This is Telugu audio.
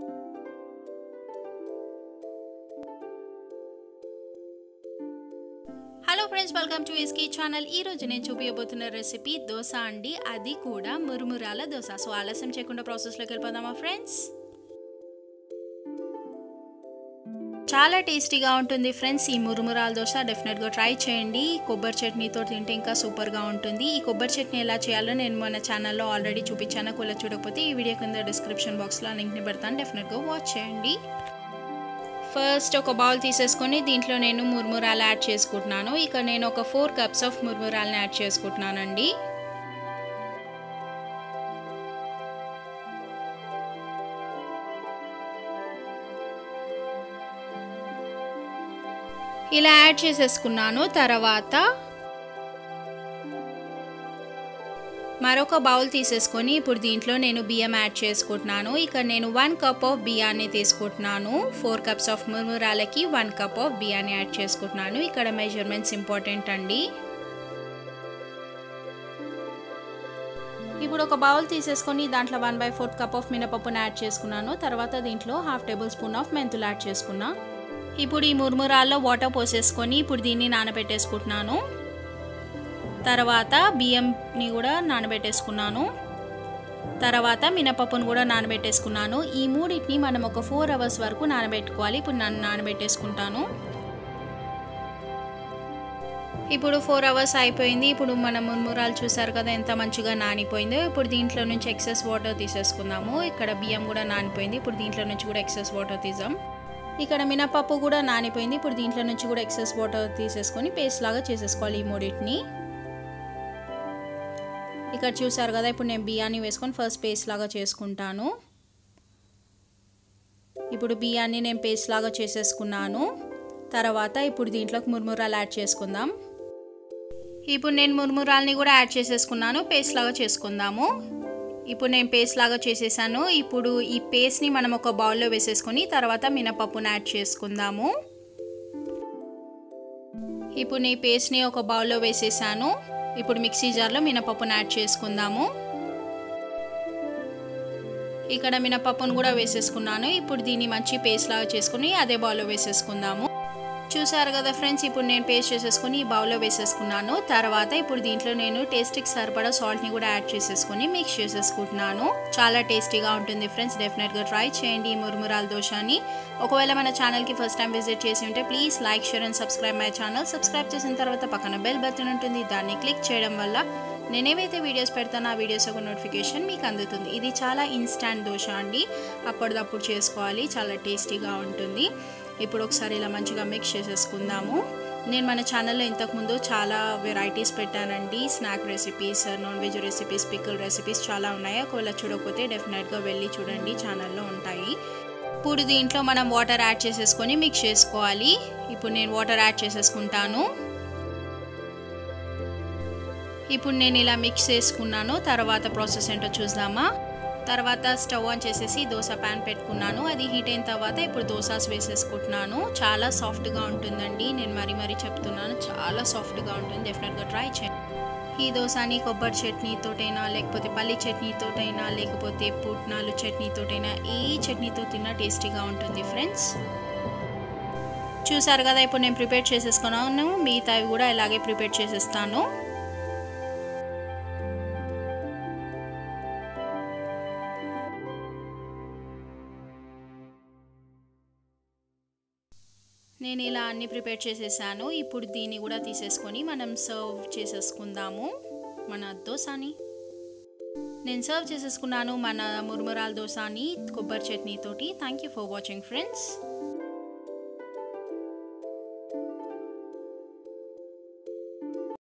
hello friends welcome to SK channel ఈ రోజు నేను చూపించబోతున్న రెసిపీ దోశ అండి అది కూడా మురుమురాల దోశ సో ఆలస్యం చేయకుండా ప్రాసెస్లోకి వెళ్ళిపోదామా ఫ్రెండ్స్ చాలా టేస్టీగా ఉంటుంది ఫ్రెండ్స్ ఈ మురుమురాల దోశ డెఫినెట్గా ట్రై చేయండి కొబ్బరి చట్నీతో తింటే ఇంకా సూపర్గా ఉంటుంది ఈ కొబ్బరి చట్నీ ఎలా చేయాలో నేను మన ఛానల్లో ఆల్రెడీ చూపించాను కూడా చూడకపోతే ఈ వీడియో కింద డిస్క్రిప్షన్ బాక్స్లో లింక్ని పెడతాను డెఫినెట్గా వాచ్ చేయండి ఫస్ట్ ఒక బౌల్ తీసేసుకొని దీంట్లో నేను ముర్మురాలు యాడ్ చేసుకుంటున్నాను ఇక నేను ఒక ఫోర్ కప్స్ ఆఫ్ ముర్మురాలని యాడ్ చేసుకుంటున్నానండి ఇలా యాడ్ చేసేసుకున్నాను తర్వాత మరొక బౌల్ తీసేసుకొని ఇప్పుడు దీంట్లో నేను బియ్యం యాడ్ చేసుకుంటున్నాను ఇక నేను వన్ కప్ ఆఫ్ బియ్యాన్ని తీసుకుంటున్నాను ఫోర్ కప్స్ ఆఫ్ మురుమురాలకి వన్ కప్ ఆఫ్ బియ్యాన్ని యాడ్ చేసుకుంటున్నాను ఇక్కడ మెజర్మెంట్స్ ఇంపార్టెంట్ అండి ఇప్పుడు ఒక బౌల్ తీసేసుకొని దాంట్లో one by fourth cup of మినపప్పును యాడ్ చేసుకున్నాను తర్వాత దీంట్లో హాఫ్ టేబుల్ స్పూన్ ఆఫ్ మెంతులు యాడ్ చేసుకున్నా ఇప్పుడు ఈ మురుమురాల్లో వాటర్ పోసేసుకొని ఇప్పుడు దీన్ని నానబెట్టేసుకుంటున్నాను తర్వాత బియ్యంని కూడా నానబెట్టేసుకున్నాను తర్వాత మినపప్పును కూడా నానబెట్టేసుకున్నాను ఈ మూడింటిని మనం ఒక ఫోర్ అవర్స్ వరకు నానబెట్టుకోవాలి ఇప్పుడు నన్ను నానబెట్టేసుకుంటాను ఇప్పుడు ఫోర్ అవర్స్ అయిపోయింది ఇప్పుడు మనం మున్మురాలు చూసారు కదా ఎంత మంచిగా నానిపోయిందో ఇప్పుడు దీంట్లో నుంచి ఎక్సెస్ వాటర్ తీసేసుకుందాము ఇక్కడ బియ్యం కూడా నానిపోయింది ఇప్పుడు దీంట్లో నుంచి కూడా ఎక్సెస్ వాటర్ తీసాం ఇక్కడ మినపప్పు కూడా నానిపోయింది ఇప్పుడు దీంట్లో నుంచి కూడా ఎక్సెస్ వాటర్ తీసేసుకొని పేస్ట్ లాగా చేసేసుకోవాలి ఈ మూడింటిని ఇక్కడ చూసారు కదా ఇప్పుడు నేను బియ్యాన్ని వేసుకొని ఫస్ట్ పేస్ట్ లాగా చేసుకుంటాను ఇప్పుడు బియ్యాన్ని నేను పేస్ట్ లాగా చేసేసుకున్నాను తర్వాత ఇప్పుడు దీంట్లోకి మురుమురాలు యాడ్ చేసుకుందాం ఇప్పుడు నేను మురుమురాల్ని కూడా యాడ్ చేసేసుకున్నాను పేస్ట్ లాగా చేసుకుందాము ఇప్పుడు నేను పేస్ట్ లాగా చేసేసాను ఇప్పుడు ఈ పేస్ట్ని మనం ఒక బౌల్లో వేసేసుకొని తర్వాత మినపప్పును యాడ్ చేసుకుందాము ఇప్పుడు నేను పేస్ట్ని ఒక బౌల్లో వేసేసాను ఇప్పుడు మిక్సీ జార్లో మినపప్పును యాడ్ చేసుకుందాము ఇక్కడ మినపప్పును కూడా వేసేసుకున్నాను ఇప్పుడు దీన్ని మంచి పేస్ట్ లాగా చేసుకుని అదే బౌల్లో వేసేసుకుందాము చూసారు కదా ఫ్రెండ్స్ ఇప్పుడు నేను పేస్ట్ చేసేసుకుని ఈ బౌల్లో వేసేసుకున్నాను తర్వాత ఇప్పుడు దీంట్లో నేను టేస్ట్కి సరిపడా సాల్ట్ని కూడా యాడ్ చేసేసుకుని మిక్స్ చేసేసుకుంటున్నాను చాలా టేస్టీగా ఉంటుంది ఫ్రెండ్స్ డెఫినెట్గా ట్రై చేయండి ఈ మురుమురాల దోశని ఒకవేళ మన ఛానల్కి ఫస్ట్ టైం విజిట్ చేసి ఉంటే please like share and subscribe my channel subscribe చేసిన తర్వాత పక్కన బెల్ బటన్ ఉంటుంది దాన్ని క్లిక్ చేయడం వల్ల నేనేవైతే వీడియోస్ పెడతానో ఆ వీడియోస్ ఒక నోటిఫికేషన్ మీకు అందుతుంది ఇది చాలా ఇన్స్టాంట్ దోశ అండి అప్పటిదప్పుడు చేసుకోవాలి చాలా టేస్టీగా ఉంటుంది ఇప్పుడు ఒకసారి ఇలా మంచిగా మిక్స్ చేసేసుకుందాము నేను మన ఛానల్లో ఇంతకుముందు చాలా వెరైటీస్ పెట్టానండి snack recipes non veg recipes pickle recipes చాలా ఉన్నాయి ఒకవేళ చూడకపోతే డెఫినెట్గా వెళ్ళి చూడండి ఛానల్లో ఉంటాయి ఇప్పుడు దీంట్లో మనం వాటర్ యాడ్ చేసేసుకొని మిక్స్ చేసుకోవాలి ఇప్పుడు నేను వాటర్ యాడ్ చేసేసుకుంటాను ఇప్పుడు నేను ఇలా మిక్స్ చేసుకున్నాను తర్వాత ప్రాసెస్ ఏంటో చూద్దామా తర్వాత స్టవ్ ఆన్ చేసేసి దోశ ప్యాన్ పెట్టుకున్నాను అది హీట్ అయిన తర్వాత ఇప్పుడు దోసాస్ వేసేసుకుంటున్నాను చాలా సాఫ్ట్గా ఉంటుందండి నేను మరీ మరీ చెప్తున్నాను చాలా సాఫ్ట్గా ఉంటుంది డెఫినెట్గా ట్రై చేయండి ఈ దోశని కొబ్బరి చట్నీతోటైనా లేకపోతే పల్లి చట్నీతోటైనా లేకపోతే పుట్నాలు చట్నీతోటైనా ఏ చట్నీతో తిన్నా టేస్టీగా ఉంటుంది ఫ్రెండ్స్ చూసారు కదా ఇప్పుడు నేను ప్రిపేర్ చేసేసుకున్నాను మిగతావి కూడా ఇలాగే ప్రిపేర్ చేసేస్తాను నేను ఇలా అన్ని ప్రిపేర్ చేసేసాను ఇప్పుడు దీన్ని కూడా తీసేసుకొని మనం సర్వ్ చేసేసుకుందాము మన దోశని నేను సర్వ్ చేసేసుకున్నాను మన మురుమురాల దోశని కొబ్బరి చట్నీతోటి thank you for watching friends